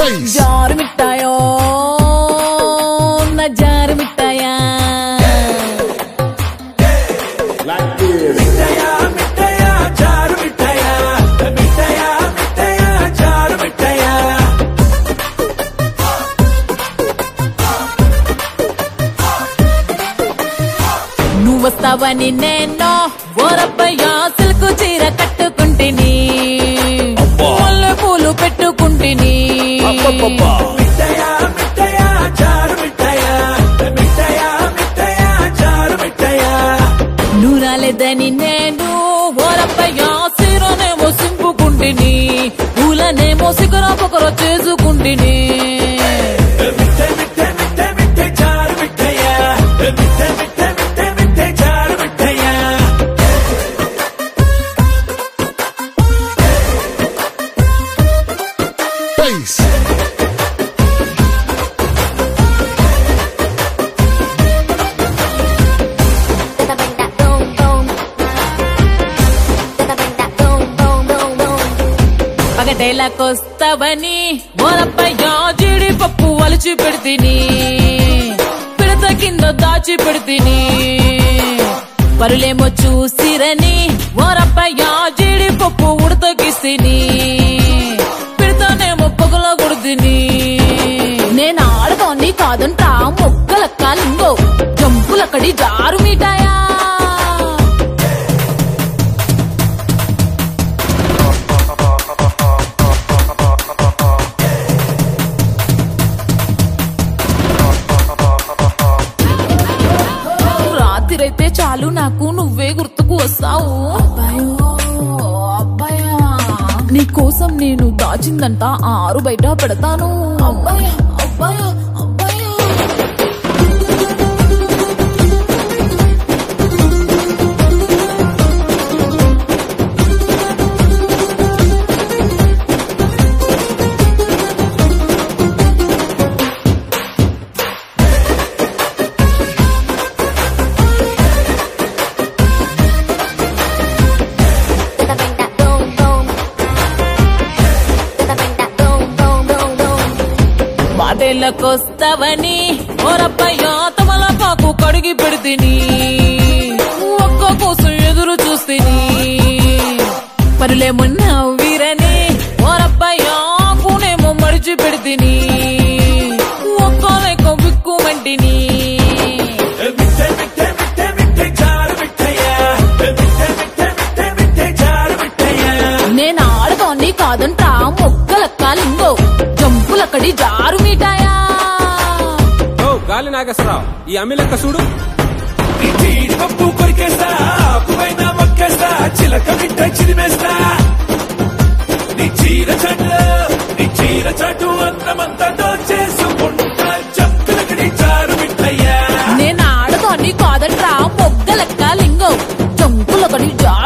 Bass. జారు మిఠాయో నా జారు మిఠాయా మిఠాయా మిఠాయా చారు మిఠాయా మిఠాయా మిఠాయా చారు మిఠాయా నువ్వు వస్తావని నేను ఓరబ్బయ్యా సిల్కు చీర కట్టుకుంటిని ముల్లె పూలు పెట్టుకుంటిని మిఠాయా మిఠాయా చారు మిఠాయా మిఠాయా మిఠాయా చారు మిఠాయా నువ్వు రాలేదని నేను ఓరబ్బయ్యా సిరనేమో సింపుకుంటిని పూలనేమో సిగరా పొగర చేసుకుంటిని మిఠాయి మిఠాయి మిఠాయి మిఠాయి చారు మిఠాయా మిఠాయి మిఠాయి మిఠాయి మిఠాయి చారు మిఠాయా Bass. Bada bing da boom boom. Bada bing da boom boom boom boom. పగటేలాకొస్తావని ఓరబ్బయ్యా జీడిపప్పు వలిచి పెడితిని పిడత కింద దాచి పెడితిని పరులేమో చూసిరని ఓరబ్బయ్యా జీడిపప్పు ఉడతకిస్తిని పిడతనేమో పొగల కొడుతిని నేను ఆడదాన్ని కాదంటా మొక్కలక్క లింగో జంపులక్కడి జారు మిఠాయా రాత్రైతే చాలు నాకు నువ్వే గుర్తుకు వస్తావు అబ్బాయో అబ్బాయా నీ కోసం నేను దాచిందంట ఆరు బయట పెడతాను అబ్బాయా అబ్బాయా అబ్బాయా Bada bing da boom boom. Bada bing da boom boom boom boom. మాటేళ్ళకొస్తావని ఓరబ్బయ్యా తమలపాకు కడిగి పెడితిని ఒక్క కోసం ఎదురు చూస్తిని పరులేమో నవ్విరని ఓరబ్బయ్యా కూనేమో మడిచి పెడితిని ఒక్క లేక విక్కుమంటిని మిఠాయి మిఠాయి మిఠాయి మిఠాయి చారు మిఠాయా మిఠాయి మిఠాయి మిఠాయి మిఠాయి చారు మిఠాయా నేను ఆడదాన్ని కాదంటా మొక్కలక్క లింగో జంపులక్కడి జారు మిఠాయా ఓ గాలి నాగేశ్వరరావు ఈ అమ్మి లెక్క చూడు నీ జీడిపప్పు కొరికేస్తా ఆకుపైన మొక్కేస్తా చిలక మిట్ట చిరిమేస్తా నీ చీర చాటు నీ చీర చాటు అన్నమంతా దోచేసుకుంటా చప్పులకి చారు మిఠయ్యా నేను ఆడదాన్ని కాదంట్రా మొగ్గలక్క లింగో జంపులక్కడి జారు